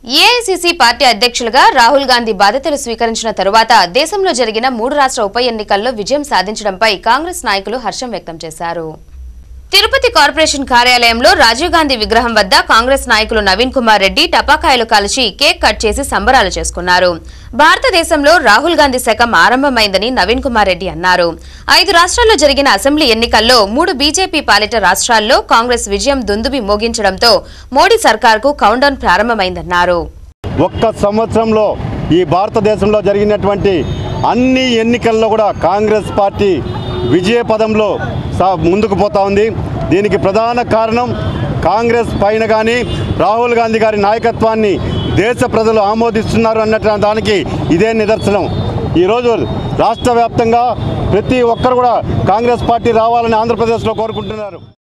AICC party అధ్యక్షులుగా రాహుల్ గాంధీ బాధ్యతలు స్వీకరించిన తరువాత దేశంలో జరిగిన మూడు రాష్ట్ర ఉప ఎన్నికల్లో విజయం సాధించడంపై కాంగ్రెస్ నాయకులు హర్షం వ్యక్తం చేశారు తిరుపతి కార్పొరేషన్ కార్యాలయంలో రాజీవ్ గాంధీ విగ్రహం వద్ద కాంగ్రెస్ నాయకులు నవీన్ కుమార్ రెడ్డి టపాకాయలు కాల్చి కేక్ కట్ చేసి సంబరాలు చేసుకున్నారు భారతదేశంలో రాహుల్ గాంధీ శకం ఆరంభమైందని నవీన్ కుమార్ రెడ్డి అన్నారు ఐదు రాష్ట్రాల్లో జరిగిన అసెంబ్లీ ఎన్నికల్లో మూడు బీజేపీ పాలిట రాష్ట్రాల్లో కాంగ్రెస్ విజయం దుందుబి మోగించడంతో మోడీ సర్కార్కు కౌంటౌన్ ప్రారంభమైందన్నారు ఒక్క సంవత్సరంలో ఈ భారతదేశంలో జరిగినటువంటి అన్ని ఎన్నికల్లో కూడా కాంగ్రెస్ పార్టీ విజయ పదంలో సా- ముందుకు పోతా ఉంది దీనికి ప్రధాన కారణం కాంగ్రెస్ పైన కానీ రాహుల్ గాంధీ గారి నాయకత్వాన్ని దేశ ప్రజలు ఆమోదిస్తున్నారు అన్నట్టు దానికి ఇదే నిదర్శనం ఈరోజు రాష్ట్ర వ్యాప్తంగా ప్రతి ఒక్కరు కూడా కాంగ్రెస్ పార్టీ రావాలని ఆంధ్రప్రదేశ్లో కోరుకుంటున్నారు